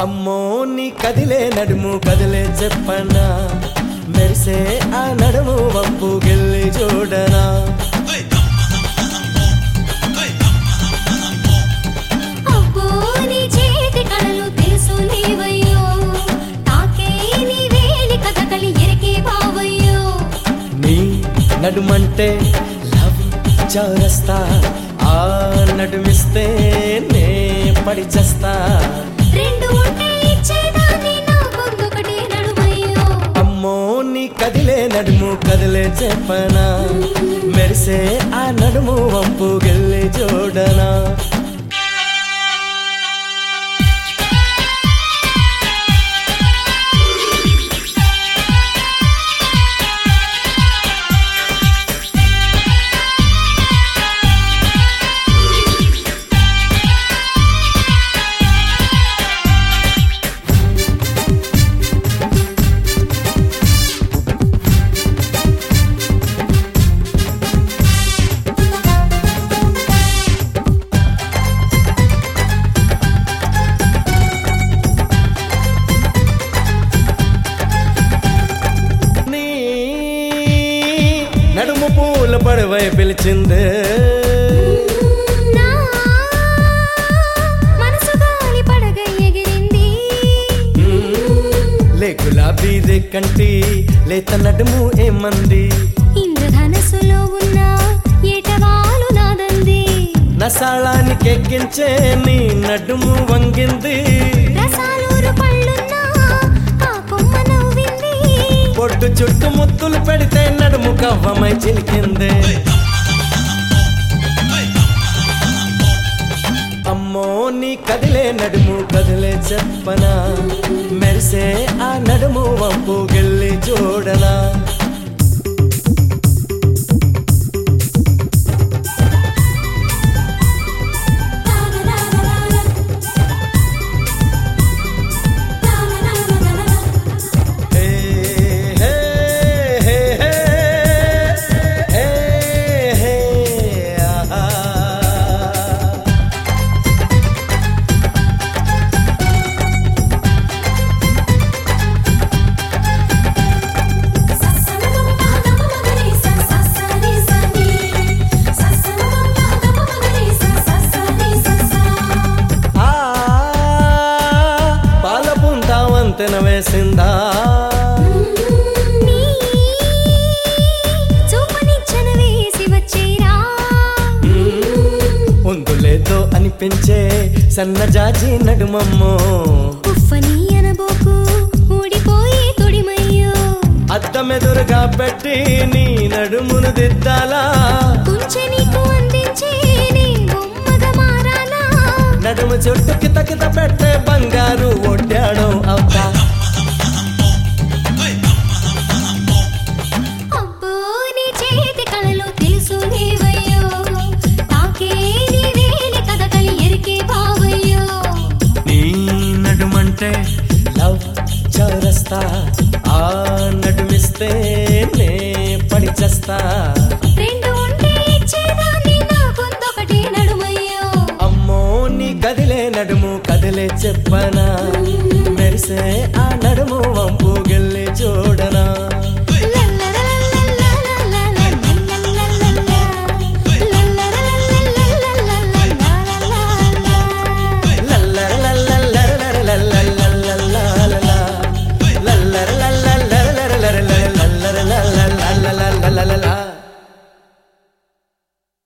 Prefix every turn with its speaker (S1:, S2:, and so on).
S1: అమ్మో నీ కదిలే నడుము కదిలే చెప్పనా మెరిసే ఆ నడుము వంపు గెల్లి చూడనా
S2: అబ్బో నీ చేతి కళలు తెలుసు నీవయ్యో తాకే నీ వేలి కథకళి ఎరికే బావయ్యో
S1: నీ నడుమంటే లవ్ చౌరస్తా ఆ నడుమిస్తే నే పడి చేస్తా
S2: రెండు ఉంటే ఇచ్చేదాన్ని నాకొందొకటి నడుమయ్యో
S1: అమ్మో నీ కదిలే నడుము కదిలే చెప్పనా మెరిసే ఆ నడుము వంపు గెల్లి చూడనా నీ నడుము పూల పడవై పిలిచిందే
S2: నా మనసు గాలి పడగ ఎగిరింది
S1: లే గులాబీ రే కంటి లేత నడుము ఏమంది
S2: ఇంద్రధనస్సులో ఉన్న ఏటవాలు నాదంది
S1: నసాళానికి ఎక్కించే నీ నడుము వంగింది
S2: రసాలూరు పళ్ళున్నా ఆ కొమ్మ నవ్వింది
S1: పొట్టు చుట్టూ ముత్తులు పెడితే నడుము కవ్వమై చిలికిందే అమ్మో నీ కదిలే నడుము కదిలే చెప్పనా మెరిసే ఆ నడుము వంపు గెల్లి చూడనా హే హే హే హే హే హే ఆహా ఆ పాల పుంత వంతెన వేసిందా
S2: నీ చూపనిచ్చన వేసి వచ్చేరా
S1: ఉందులేదో అనిపించే సన్నజాజి నడుమమ్మో
S2: ఉఫ్ఫని అనబోకు ఊడిపోయి తొడిమయ్యో
S1: అద్దమెదురుగా పెట్టి నీ నడుమును దిద్దాలా
S2: కుంచె నీకు అందించే నీ బొమ్మగా మారాలా
S1: నడుము చుట్టూ కిత కిత పెట్టే బంగారు ఒడ్డాడం అబ్బా
S2: అబ్బో నీ చేతి కళలు తెలుసు నీవయ్యో తాకే నీ వేలి కథకలి ఎరికే బావయ్యో
S1: నీ నడుమంటే లవ్ చౌరస్తా ఆ నడుమిస్తే నే పడి చేస్తా
S2: రెండు ఉంటే ఇచ్చేదాన్ని నాకొందొకటి నడుమయ్యో
S1: అమ్మో నీ కదిలే నడుము కదిలే చెప్పనా మెరిసే ఆ